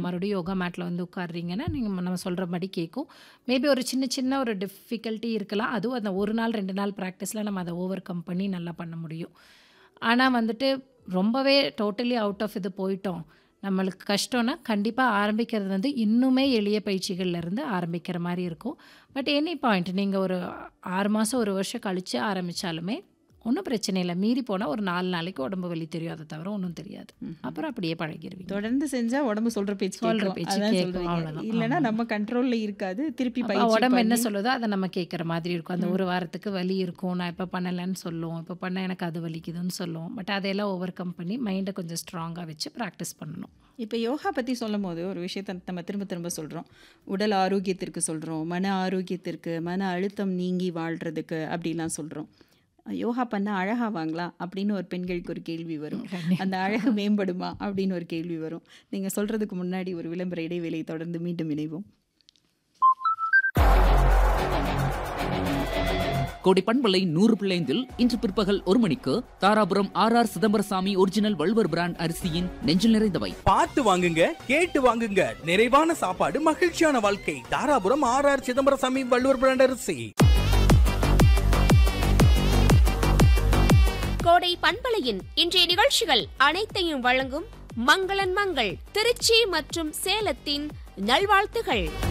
மறுபடியும் யோகா மேட்டில் வந்து உட்காடுறீங்கன்னா நீங்கள் நம்ம சொல்கிற மாதிரி கேட்கும் மேபி ஒரு சின்ன சின்ன ஒரு டிஃபிகல்ட்டி இருக்கலாம் அதுவும் அந்த ஒரு நாள் ரெண்டு நாள் ப்ராக்டிஸில் நம்ம அதை ஓவர் கம் பண்ணி நல்லா பண்ண முடியும் ஆனால் வந்துட்டு ரொம்பவே டோட்டலி அவுட் ஆஃப் இது போயிட்டோம் நம்மளுக்கு கஷ்டம்னா கண்டிப்பாக ஆரம்பிக்கிறது வந்து இன்னுமே எளிய பயிற்சிகள்ல இருந்து ஆரம்பிக்கிற மாதிரி இருக்கும் பட் எனி பாயிண்ட் நீங்கள் ஒரு ஆறு மாதம் ஒரு வருஷம் கழித்து ஆரம்பித்தாலுமே ஒன்றும் பிரச்சனை இல்லை மீறி போனால் ஒரு நாலு நாளைக்கு உடம்பு வலி தெரியும் அதை தவிர ஒன்றும் தெரியாது அப்புறம் அப்படியே பழகிடுவீங்க தொடர்ந்து செஞ்சா உடம்பு சொல்ற பேச்சு சொல்ற கேட்கும். பேச்சு அதான் கேட்கும், சொல்றீங்க. அவ்வளவுதான். இல்லைன்னா ஆமா. நம்ம கண்ட்ரோல்ல இருக்காது திருப்பி அப்ப பயிற்சி உடம்பு என்ன பண்ணி- சொல்லுதோ அதை நம்ம கேட்குற மாதிரி இருக்கும் அந்த ஒரு வாரத்துக்கு வலி இருக்கும் நான் இப்போ பண்ணலைன்னு சொல்லுவோம் இப்போ பண்ண எனக்கு அது வலிக்குதுன்னு சொல்லுவோம் பட் அதையெல்லாம் ஓவர் கம் பண்ணி மைண்டை கொஞ்சம் ஸ்ட்ராங்காக வச்சு ப்ராக்டிஸ் பண்ணணும் இப்போ யோகா பற்றி சொல்லும் போது ஒரு விஷயத்தை நம்ம திரும்ப திரும்ப சொல்கிறோம் உடல் ஆரோக்கியத்திற்கு சொல்கிறோம் மன ஆரோக்கியத்திற்கு மன அழுத்தம் நீங்கி வாழ்கிறதுக்கு அப்படிலாம் சொல்கிறோம் யோகா பண்ண அழகாவாங்களா அப்படின்னு ஒரு பெண்களுக்கு ஒரு கேள்வி வரும் அந்த அழகு மேம்படுமா அப்படின்னு ஒரு கேள்வி வரும் நீங்கள் சொல்கிறதுக்கு முன்னாடி ஒரு விளம்பர இடைவேளை தொடர்ந்து மீண்டும் இணைவோம் கோடி பண்பலை நூறு பிள்ளைந்தில் இன்று பிற்பகல் ஒரு மணிக்கு Dharapuram R R Chidambaraswamy original Valluvar brand அரிசியின் நெஞ்சில் நிறைந்தவை பார்த்து வாங்குங்க கேட்டு வாங்குங்க நிறைவான சாப்பாடு மகிழ்ச்சியான வாழ்க்கை Dharapuram R R Chidambaraswamy Valluvar brand அரிசி கோடை பண்பலையின் இன்றைய நிகழ்ச்சிகள் அனைத்தையும் வழங்கும் மங்களன் மங்கள் திருச்சி மற்றும் சேலத்தின் நல்வாழ்த்துகள்